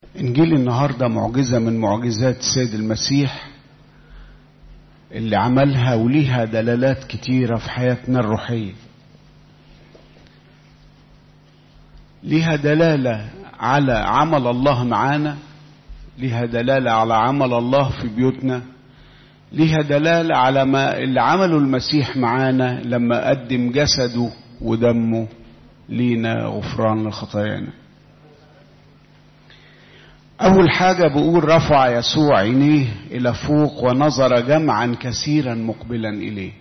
إنجيل النهاردة معجزة من معجزات السيد المسيح اللي عملها وليها دلالات كتيرة في حياتنا الروحية ليها دلالة على عمل الله معانا ليها دلالة على عمل الله في بيوتنا ليها دلالة على ما اللي عمله المسيح معانا لما قدم جسده ودمه لينا غفران لخطايانا أول حاجة بقول رفع يسوع عينيه إلى فوق ونظر جمعا كثيرا مقبلا إليه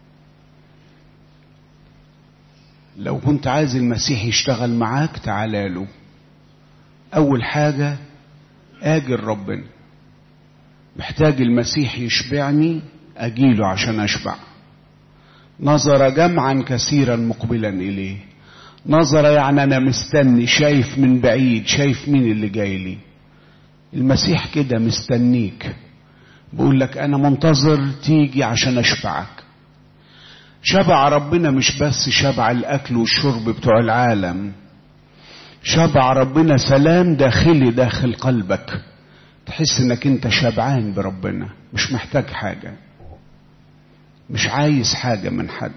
لو كنت عايز المسيح يشتغل معاك تعالى له أول حاجة آجل ربنا محتاج المسيح يشبعني أجيله عشان أشبع نظر جمعا كثيرا مقبلا إليه نظر يعني أنا مستني شايف من بعيد شايف مين اللي جاي لي المسيح كده مستنيك بيقول لك أنا منتظر تيجي عشان أشبعك شبع ربنا مش بس شبع الأكل والشرب بتوع العالم شبع ربنا سلام داخلي داخل قلبك تحس انك انت شبعان بربنا مش محتاج حاجة مش عايز حاجة من حد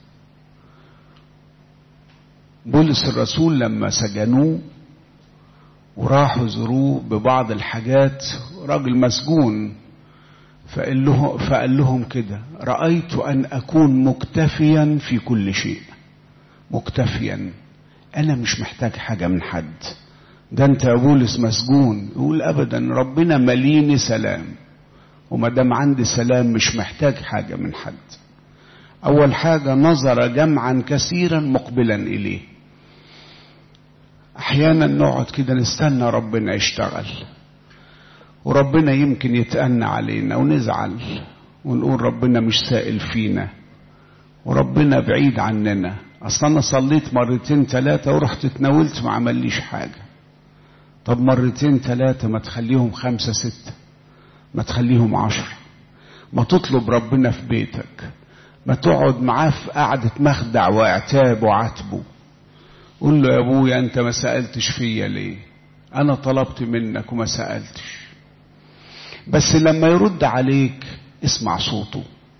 بولس الرسول لما سجنوه وراحوا زوروه ببعض الحاجات راجل مسجون فقال, له فقال لهم كده رأيت أن أكون مكتفيا في كل شيء مكتفيا أنا مش محتاج حاجة من حد ده أنت يا بولس مسجون يقول أبدا ربنا مليني سلام وما دام عندي سلام مش محتاج حاجة من حد أول حاجة نظر جمعا كثيرا مقبلا إليه أحيانا نقعد كده نستنى ربنا يشتغل وربنا يمكن يتأنى علينا ونزعل ونقول ربنا مش سائل فينا وربنا بعيد عننا اصل انا صليت مرتين ثلاثة ورحت اتناولت ما عمليش حاجة طب مرتين ثلاثة ما تخليهم خمسة ستة ما تخليهم عشر ما تطلب ربنا في بيتك ما تقعد معاه في قعدة مخدع واعتاب وعتبه قول له يا ابويا انت ما سألتش فيا ليه انا طلبت منك وما سألتش بس لما يرد عليك اسمع صوته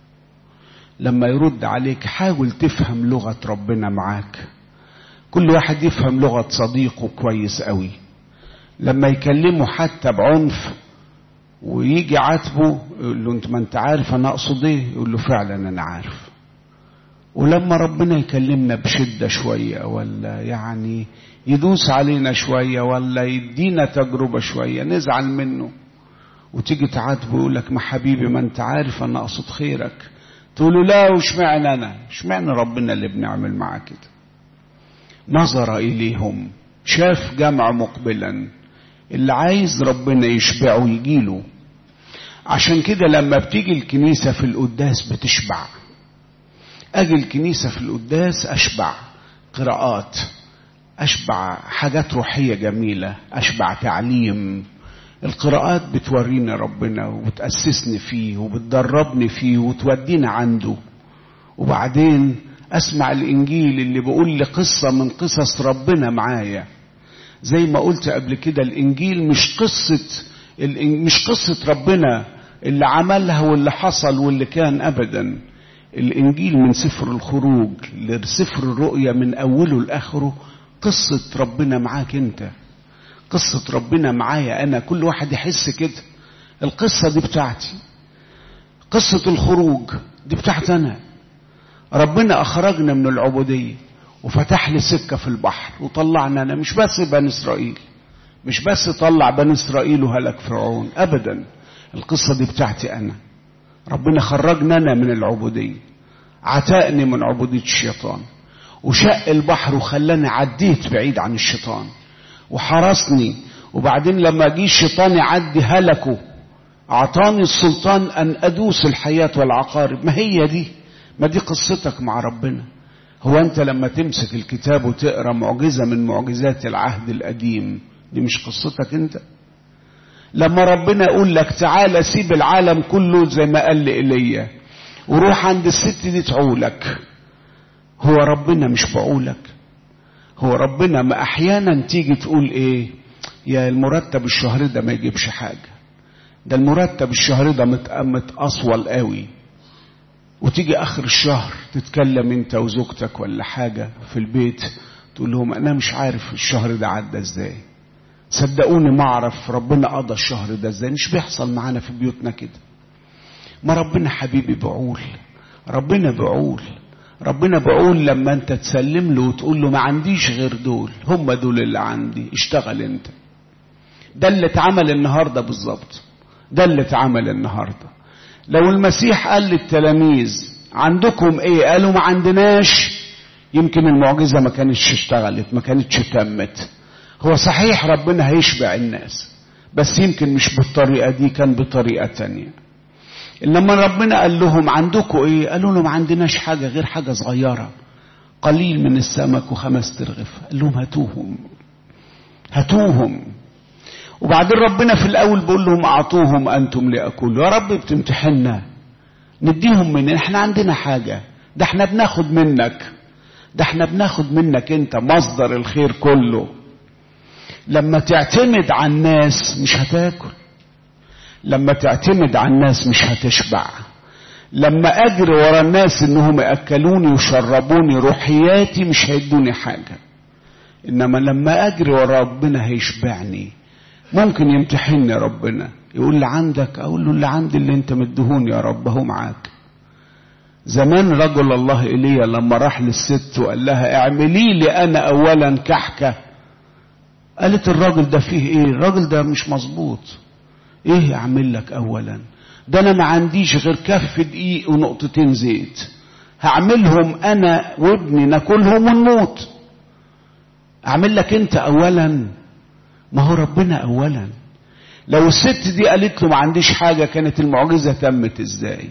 لما يرد عليك حاول تفهم لغة ربنا معاك كل واحد يفهم لغة صديقه كويس قوي لما يكلمه حتى بعنف ويجي عاتبه يقول له انت ما انت عارف انا اقصد ايه يقول له فعلا انا عارف ولما ربنا يكلمنا بشدة شوية ولا يعني يدوس علينا شوية ولا يدينا تجربة شوية نزعل منه وتيجي تعاتبه يقول لك ما حبيبي ما انت عارف انا اقصد خيرك تقول له لا واشمعنى انا اشمعنى ربنا اللي بنعمل معاه كده نظر اليهم شاف جمع مقبلا اللي عايز ربنا يشبعه يجيله عشان كده لما بتيجي الكنيسة في القداس بتشبع اجي الكنيسة في القداس اشبع قراءات اشبع حاجات روحية جميلة اشبع تعليم القراءات بتوريني ربنا وبتأسسني فيه وبتدربني فيه وتودينا عنده وبعدين اسمع الانجيل اللي بيقول لي قصة من قصص ربنا معايا زي ما قلت قبل كده الانجيل مش قصة مش قصة ربنا اللي عملها واللي حصل واللي كان ابدا الانجيل من سفر الخروج لسفر الرؤيا من اوله لاخره قصة ربنا معاك انت قصة ربنا معايا أنا كل واحد يحس كده القصة دي بتاعتي قصة الخروج دي بتاعتي أنا ربنا أخرجنا من العبودية وفتح لي سكة في البحر وطلعنا أنا مش بس بني إسرائيل مش بس طلع بني إسرائيل وهلك فرعون أبدا القصة دي بتاعتي أنا ربنا خرجنا أنا من العبودية عتقني من عبودية الشيطان وشق البحر وخلاني عديت بعيد عن الشيطان وحرسني وبعدين لما جه الشيطان يعدي هلكه اعطاني السلطان ان ادوس الحياة والعقارب ما هي دي ما دي قصتك مع ربنا هو انت لما تمسك الكتاب وتقرا معجزة من معجزات العهد القديم دي مش قصتك انت لما ربنا يقول لك تعالى سيب العالم كله زي ما قال لإيليا وروح عند الست دي تعولك هو ربنا مش بعولك هو ربنا ما احيانا تيجي تقول ايه يا المرتب الشهر ده ما يجيبش حاجة ده المرتب الشهر ده متأصول قوي وتيجي آخر الشهر تتكلم انت وزوجتك ولا حاجة في البيت تقول لهم أنا مش عارف الشهر ده عدى ازاي صدقوني ما أعرف ربنا قضى الشهر ده ازاي مش بيحصل معانا في بيوتنا كده ما ربنا حبيبي بعول ربنا بعول ربنا بعول لما انت تسلم له وتقول له ما عنديش غير دول هم دول اللي عندي اشتغل انت ده اللي اتعمل النهارده بالظبط ده اللي اتعمل النهارده لو المسيح قال للتلاميذ عندكم ايه قالوا ما عندناش يمكن المعجزه ما كانتش اشتغلت ما كانتش تمت هو صحيح ربنا هيشبع الناس بس يمكن مش بالطريقه دي كان بطريقه تانيه لما ربنا قال لهم عندكم ايه قالوا له ما عندناش حاجه غير حاجه صغيره قليل من السمك وخمس ترغف قال لهم هاتوهم هاتوهم وبعدين ربنا في الاول بيقول لهم اعطوهم انتم لاكلوا يا رب بتمتحنا نديهم من احنا عندنا حاجه ده احنا بناخد منك ده احنا بناخد منك انت مصدر الخير كله لما تعتمد على الناس مش هتاكل لما تعتمد على الناس مش هتشبع لما اجري ورا الناس انهم ياكلوني ويشربوني روحياتي مش هيدوني حاجه انما لما اجري ورا ربنا هيشبعني ممكن يمتحني ربنا يقول لي عندك اقول له اللي عندي اللي انت مدهوني يا رب اهو معاك زمان رجل الله ايليا لما راح للست وقال لها اعملي لي انا اولا كحكه قالت الراجل ده فيه ايه الراجل ده مش مظبوط ايه اعمل لك اولا ده انا ما عنديش غير كف دقيق ونقطتين زيت هعملهم انا وابني ناكلهم ونموت اعمل لك انت اولا ما هو ربنا اولا لو الست دي قالت له ما عنديش حاجة كانت المعجزة تمت ازاي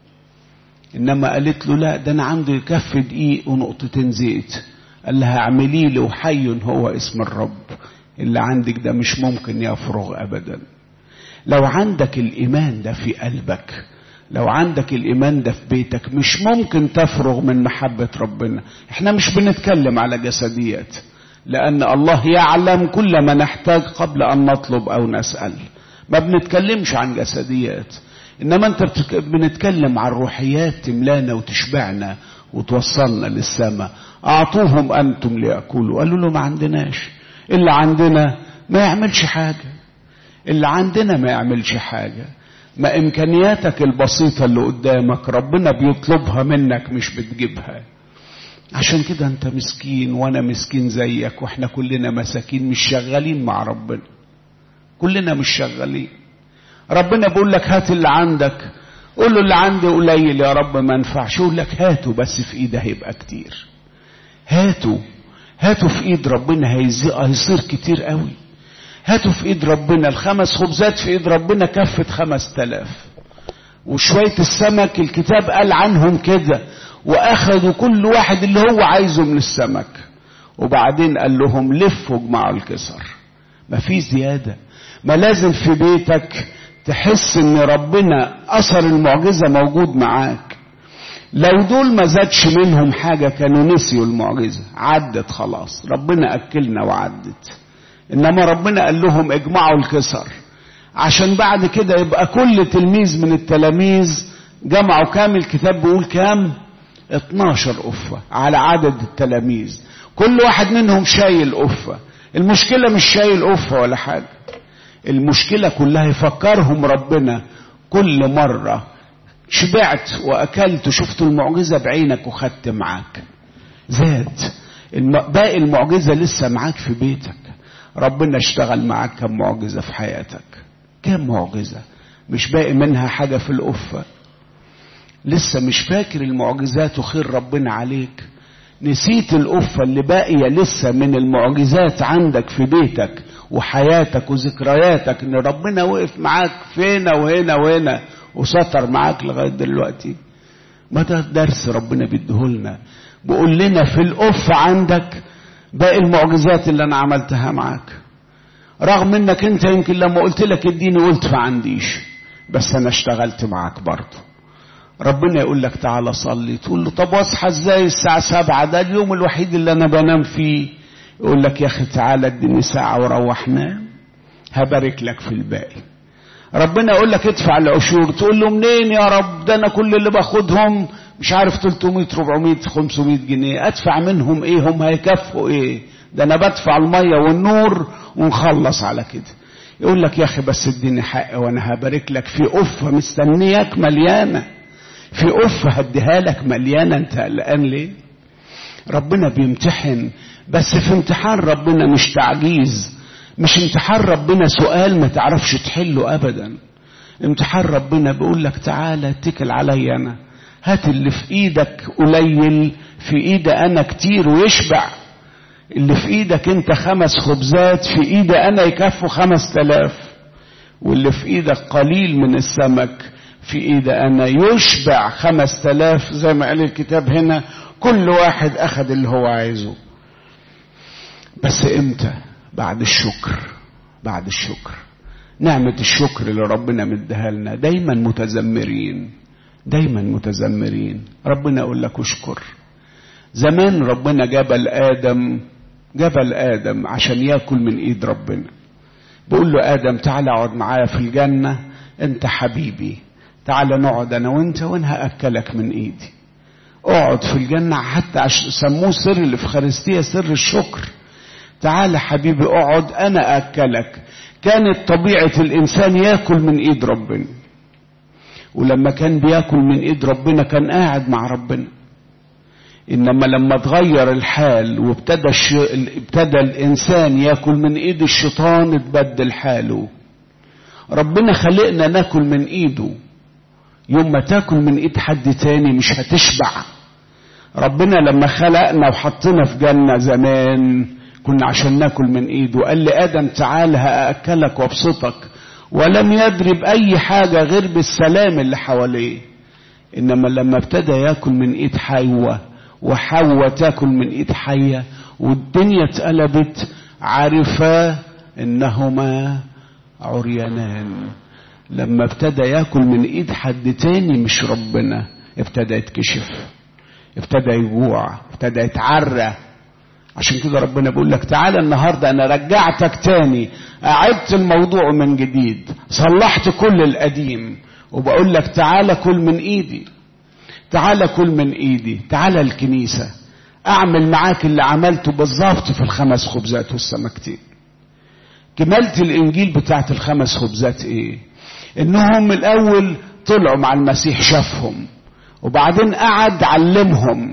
انما قالت له لا ده انا عندي كف دقيق ونقطتين زيت قال لها اعملي لي وحي هو اسم الرب اللي عندك ده مش ممكن يفرغ ابدا لو عندك الايمان ده في قلبك لو عندك الايمان ده في بيتك مش ممكن تفرغ من محبة ربنا احنا مش بنتكلم على جسديات لأن الله يعلم كل ما نحتاج قبل أن نطلب أو نسأل ما بنتكلمش عن جسديات إنما أنت بنتكلم عن روحيات تملانا وتشبعنا وتوصلنا للسماء أعطوهم أنتم ليأكلوا قالوا له ما عندناش اللي عندنا ما يعملش حاجة اللي عندنا ما يعملش حاجة ما إمكانياتك البسيطة اللي قدامك ربنا بيطلبها منك مش بتجيبها عشان كده انت مسكين وانا مسكين زيك واحنا كلنا مساكين مش شغالين مع ربنا كلنا مش شغالين ربنا بيقول لك هات اللي عندك قول له اللي عندي قليل يا رب ما ينفعش يقول لك هاته بس في ايده هيبقى كتير هاته هاته في ايد ربنا هيصير كتير قوي هاته في ايد ربنا الخمس خبزات في ايد ربنا كفت خمس تلاف وشوية السمك الكتاب قال عنهم كده واخذوا كل واحد اللي هو عايزه من السمك وبعدين قال لهم لفوا اجمعوا الكسر ما في زيادة ما لازم في بيتك تحس ان ربنا اثر المعجزة موجود معاك لو دول ما زادش منهم حاجة كانوا نسيوا المعجزة عدت خلاص ربنا اكلنا وعدت انما ربنا قال لهم اجمعوا الكسر عشان بعد كده يبقى كل تلميذ من التلاميذ جمعوا كام الكتاب بيقول كام 12 أفة على عدد التلاميذ كل واحد منهم شايل أفة المشكلة مش شايل أفة ولا حاجة المشكلة كلها يفكرهم ربنا كل مرة شبعت وأكلت وشفت المعجزة بعينك وخدت معاك زاد باقي المعجزة لسه معاك في بيتك ربنا اشتغل معاك كم معجزة في حياتك كم معجزة مش باقي منها حاجة في الأفة لسه مش فاكر المعجزات وخير ربنا عليك نسيت القفة اللي باقية لسه من المعجزات عندك في بيتك وحياتك وذكرياتك ان ربنا وقف معاك فينا وهنا وهنا وستر معاك لغاية دلوقتي ما ده درس ربنا بيديهولنا بيقول لنا في القفة عندك باقي المعجزات اللي انا عملتها معاك رغم انك انت يمكن لما قلت لك اديني قلت ما عنديش بس انا اشتغلت معاك برضه ربنا يقول لك تعالى صلي تقول له طب واصحى ازاي الساعة سبعة ده اليوم الوحيد اللي انا بنام فيه يقول لك يا اخي تعالى اديني ساعة وروح نام هبارك لك في الباقي ربنا يقول لك ادفع العشور تقول له منين يا رب ده انا كل اللي باخدهم مش عارف 300 400 500 جنيه ادفع منهم ايه هم هيكفوا ايه ده انا بدفع الميه والنور ونخلص على كده يقول لك يا اخي بس اديني حق وانا هبارك لك في قفه مستنياك مليانه في قفه هديها لك مليانه انت قلقان ليه ربنا بيمتحن بس في امتحان ربنا مش تعجيز مش امتحان ربنا سؤال ما تعرفش تحله ابدا امتحان ربنا بيقول لك تعالى اتكل عليا انا هات اللي في ايدك قليل في ايدي انا كتير ويشبع اللي في ايدك انت خمس خبزات في ايدي انا يكفوا خمس تلاف واللي في ايدك قليل من السمك في ايدي انا يشبع خمس تلاف زي ما قال الكتاب هنا كل واحد اخذ اللي هو عايزه بس امتى بعد الشكر بعد الشكر نعمة الشكر اللي ربنا مديها لنا دايما متذمرين دايما متذمرين ربنا يقول لك اشكر زمان ربنا جبل آدم جبل آدم عشان ياكل من ايد ربنا بيقول له آدم تعالى اقعد معايا في الجنة انت حبيبي تعالى نقعد انا وانت وانا هاكلك من ايدي اقعد في الجنة حتى سموه سر الافخارستية سر الشكر تعالى حبيبي اقعد انا اكلك كانت طبيعة الانسان ياكل من ايد ربنا ولما كان بياكل من ايد ربنا كان قاعد مع ربنا انما لما اتغير الحال وابتدى الش... ابتدى الانسان ياكل من ايد الشيطان اتبدل حاله ربنا خلقنا ناكل من ايده يوم ما تاكل من ايد حد تاني مش هتشبع ربنا لما خلقنا وحطنا في جنة زمان كنا عشان ناكل من ايده قال لي ادم تعال هاكلك وابسطك ولم يدري باي حاجه غير بالسلام اللي حواليه انما لما ابتدى ياكل من ايد حواء وحواء تاكل من ايد حيه والدنيا اتقلبت عرفا انهما عريانان لما ابتدى ياكل من ايد حد تاني مش ربنا ابتدى يتكشف ابتدى يجوع ابتدى يتعرى عشان كده ربنا بيقول لك تعالى النهارده انا رجعتك تاني اعدت الموضوع من جديد صلحت كل القديم وبقول لك تعالى كل من ايدي تعالى كل من ايدي تعالى الكنيسه اعمل معاك اللي عملته بالظبط في الخمس خبزات والسمكتين كمالة الانجيل بتاعت الخمس خبزات ايه انهم الاول طلعوا مع المسيح شافهم وبعدين قعد علمهم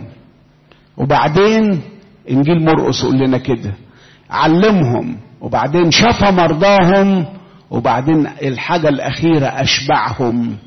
وبعدين انجيل مرقس يقول لنا كده علمهم وبعدين شفى مرضاهم وبعدين الحاجة الأخيرة أشبعهم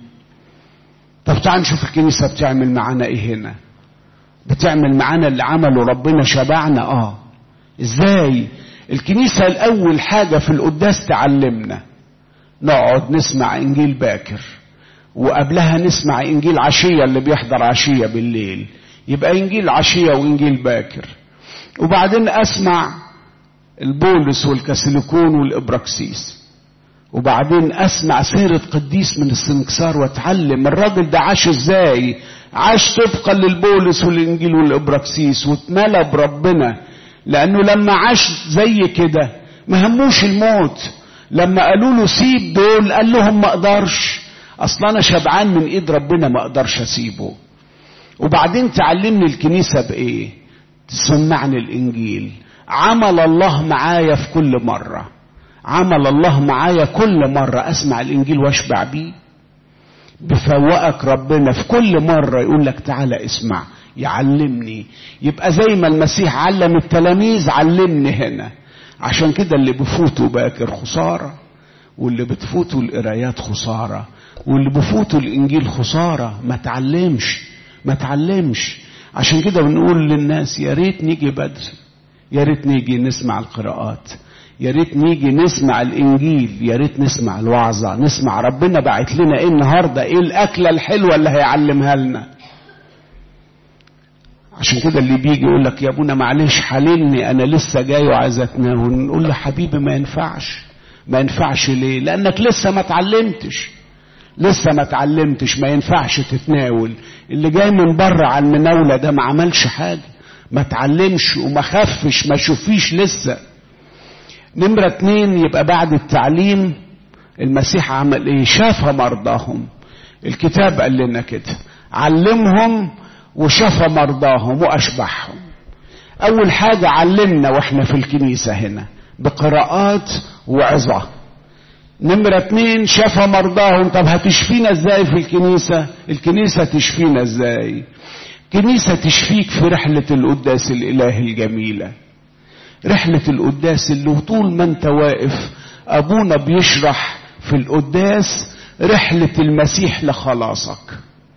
طب تعال نشوف الكنيسة بتعمل معانا إيه هنا بتعمل معانا اللي عمله ربنا شبعنا آه إزاي الكنيسة الأول حاجة في القداس تعلمنا نقعد نسمع إنجيل باكر وقبلها نسمع إنجيل عشية اللي بيحضر عشية بالليل يبقى إنجيل عشية وإنجيل باكر وبعدين اسمع البولس والكاسيليكون والابراكسيس وبعدين اسمع سيرة قديس من السنكسار واتعلم الراجل ده عاش ازاي عاش طبقا للبولس والانجيل والابراكسيس واتملى بربنا لانه لما عاش زي كده ما هموش الموت لما قالوا له سيب دول قال لهم ما اقدرش اصل انا شبعان من ايد ربنا ما اقدرش اسيبه وبعدين تعلمني الكنيسه بايه تسمعني الانجيل عمل الله معايا في كل مره عمل الله معايا كل مره اسمع الانجيل واشبع بيه بفوقك ربنا في كل مره يقول لك تعالى اسمع يعلمني يبقى زي ما المسيح علم التلاميذ علمني هنا عشان كده اللي بفوتوا باكر خساره واللي بتفوتوا القرايات خساره واللي بفوتوا الانجيل خساره ما تعلمش ما تعلمش عشان كده بنقول للناس يا ريت نيجي بدري يا ريت نيجي نسمع القراءات يا ريت نيجي نسمع الانجيل يا ريت نسمع الوعظه نسمع ربنا باعت لنا ايه النهارده ايه الاكله الحلوه اللي هيعلمها لنا عشان كده اللي بيجي يقول لك يا ابونا معلش حللني انا لسه جاي وعايز اتناول نقول له حبيبي ما ينفعش ما ينفعش ليه لانك لسه ما اتعلمتش لسه ما اتعلمتش ما ينفعش تتناول اللي جاي من بره على المناوله ده ما عملش حاجه ما اتعلمش وما خفش ما شوفيش لسه نمرة اتنين يبقى بعد التعليم المسيح عمل ايه شاف مرضاهم الكتاب قال لنا كده علمهم وشفى مرضاهم واشبعهم اول حاجة علمنا واحنا في الكنيسة هنا بقراءات وعظة نمرة اتنين شفى مرضاهم طب هتشفينا ازاي في الكنيسة الكنيسة تشفينا ازاي كنيسة تشفيك في رحلة القداس الالهي الجميلة رحلة القداس اللي طول ما انت واقف ابونا بيشرح في القداس رحلة المسيح لخلاصك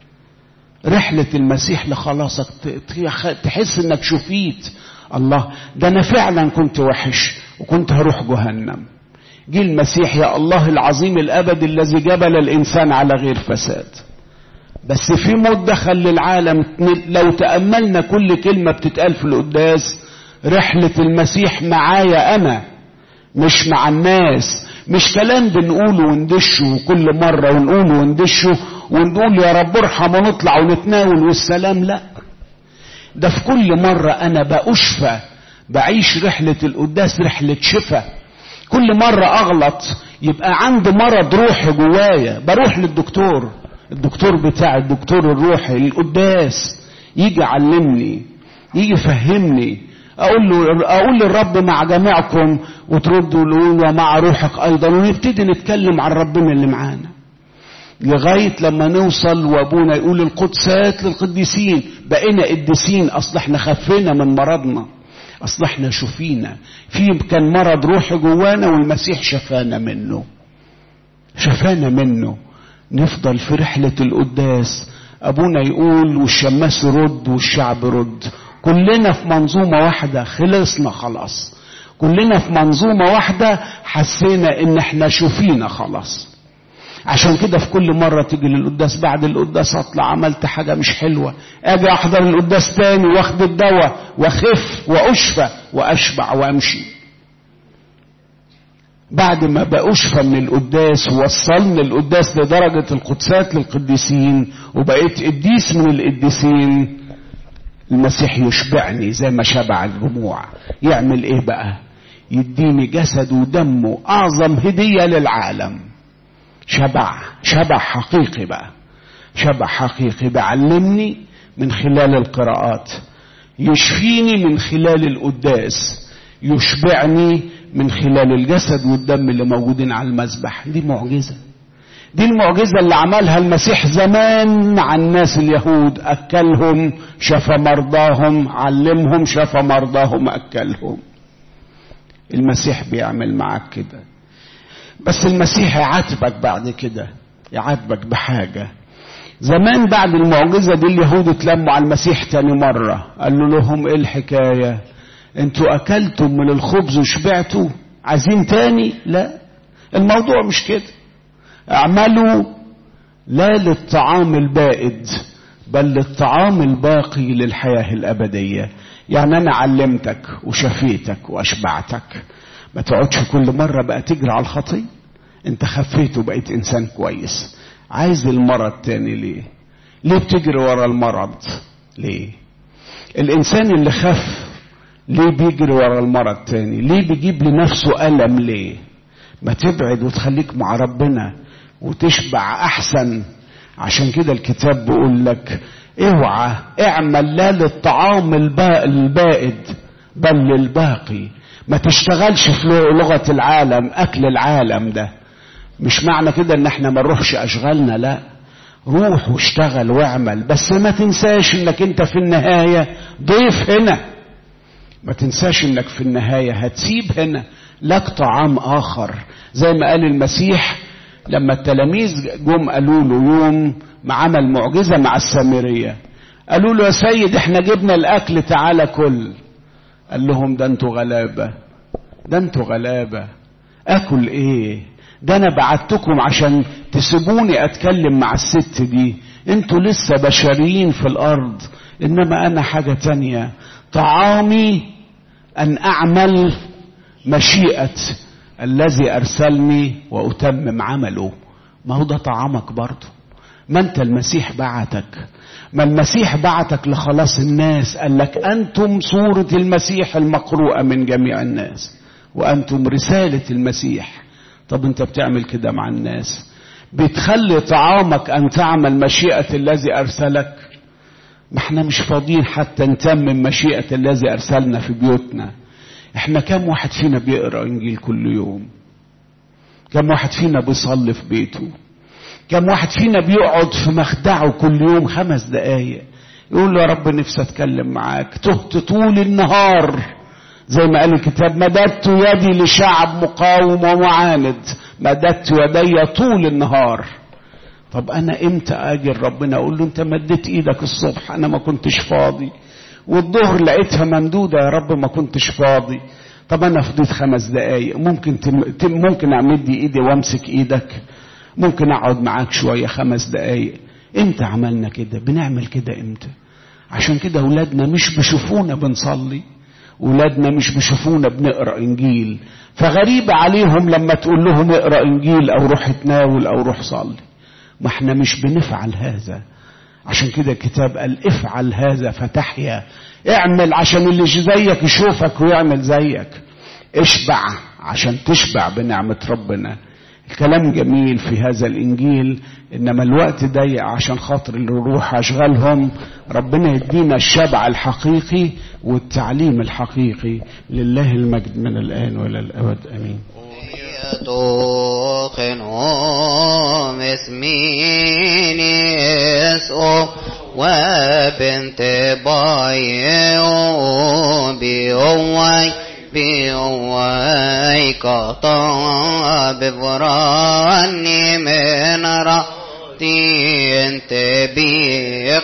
رحلة المسيح لخلاصك تحس انك شفيت الله ده انا فعلا كنت وحش وكنت هروح جهنم جه المسيح يا الله العظيم الابد الذي جبل الانسان على غير فساد بس في موت دخل للعالم لو تأملنا كل كلمة بتتقال في القداس رحلة المسيح معايا أنا مش مع الناس مش كلام بنقوله وندشه كل مرة ونقوله وندشه ونقول يا رب ارحم ونطلع ونتناول والسلام لا ده في كل مرة أنا بأشفى بعيش رحلة القداس رحلة شفا كل مرة أغلط يبقى عندي مرض روحي جوايا بروح للدكتور الدكتور بتاع الدكتور الروحي القداس يجي يعلمني يجي يفهمني اقول له اقول للرب مع جميعكم وتردوا تقولوا ومع روحك ايضا ونبتدي نتكلم عن ربنا اللي معانا لغايه لما نوصل وابونا يقول القدسات للقديسين بقينا قديسين اصل احنا خفينا من مرضنا اصل احنا شفينا في كان مرض روحي جوانا والمسيح شفانا منه شفانا منه نفضل في رحله القداس ابونا يقول والشماس يرد والشعب يرد كلنا في منظومة واحدة خلصنا خلاص كلنا في منظومة واحدة حسينا ان احنا شوفينا خلاص عشان كده في كل مرة تيجي للقداس بعد القداس اطلع عملت حاجة مش حلوة اجي احضر القداس تاني واخد الدواء واخف واشفى واشبع وامشي بعد ما بأشفى من القداس ووصلني القداس لدرجة القدسات للقديسين وبقيت قديس من القديسين المسيح يشبعني زي ما شبع الجموع يعمل ايه بقى يديني جسد ودمه اعظم هدية للعالم شبع شبع حقيقي بقى شبع حقيقي بعلمني من خلال القراءات يشفيني من خلال القداس يشبعني من خلال الجسد والدم اللي موجودين على المذبح دي معجزه دي المعجزة اللي عملها المسيح زمان مع الناس اليهود أكلهم شفى مرضاهم علمهم شفى مرضاهم أكلهم المسيح بيعمل معاك كده بس المسيح يعاتبك بعد كده يعاتبك بحاجة زمان بعد المعجزة دي اليهود اتلموا على المسيح تاني مرة قالوا لهم ايه الحكاية انتوا اكلتم من الخبز وشبعتوا عايزين تاني لا الموضوع مش كده اعملوا لا للطعام البائد بل للطعام الباقي للحياة الأبدية يعني أنا علمتك وشفيتك وأشبعتك ما تقعدش كل مرة بقى تجري على الخطية أنت خفيت وبقيت إنسان كويس عايز المرض تاني ليه ليه بتجري ورا المرض ليه الإنسان اللي خف ليه بيجري ورا المرض تاني ليه بيجيب لنفسه ألم ليه ما تبعد وتخليك مع ربنا وتشبع احسن عشان كده الكتاب بيقول لك اوعى اعمل لا للطعام البائد بل للباقي ما تشتغلش في لغة العالم اكل العالم ده مش معنى كده ان احنا ما نروحش اشغالنا لا روح واشتغل واعمل بس ما تنساش انك انت في النهاية ضيف هنا ما تنساش انك في النهاية هتسيب هنا لك طعام اخر زي ما قال المسيح لما التلاميذ جم قالوا له يوم ما عمل معجزة مع السامرية قالوا له يا سيد احنا جبنا الاكل تعالى كل قال لهم ده انتوا غلابة ده انتوا غلابة اكل ايه ده انا بعتكم عشان تسيبوني اتكلم مع الست دي انتوا لسه بشريين في الارض انما انا حاجة تانية طعامي ان اعمل مشيئة الذي ارسلني واتمم عمله ما هو ده طعامك برضه ما انت المسيح بعتك ما المسيح بعتك لخلاص الناس قال لك انتم صورة المسيح المقروءة من جميع الناس وأنتم رسالة المسيح طب أنت بتعمل كده مع الناس بتخلي طعامك أن تعمل مشيئة الذي أرسلك ما احنا مش فاضيين حتى نتمم مشيئة الذي أرسلنا في بيوتنا احنا كم واحد فينا بيقرأ إنجيل كل يوم كم واحد فينا بيصلي في بيته كم واحد فينا بيقعد في مخدعه كل يوم خمس دقايق يقول له يا رب نفسي اتكلم معاك تهت طول النهار زي ما قال الكتاب مددت يدي لشعب مقاوم ومعاند مددت يدي طول النهار طب انا امتى اجي ربنا اقول له انت مديت ايدك الصبح انا ما كنتش فاضي والظهر لقيتها ممدوده يا رب ما كنتش فاضي طب انا فضيت خمس دقايق ممكن تم ممكن امد ايدي وامسك ايدك ممكن اقعد معاك شويه خمس دقايق امتى عملنا كده بنعمل كده امتى عشان كده اولادنا مش بيشوفونا بنصلي ولادنا مش بيشوفونا بنقرا انجيل فغريب عليهم لما تقول لهم اقرا انجيل او روح اتناول او روح صلي ما احنا مش بنفعل هذا عشان كده الكتاب قال افعل هذا فتحيا اعمل عشان اللي زيك يشوفك ويعمل زيك اشبع عشان تشبع بنعمة ربنا الكلام جميل في هذا الانجيل انما الوقت ضيق عشان خاطر الروح اشغلهم ربنا يدينا الشبع الحقيقي والتعليم الحقيقي لله المجد من الان والى الابد امين يتوقنهم اسمين يسوع وبنت بايو بيوي بيوي قطع بفراني من رأتي انت بي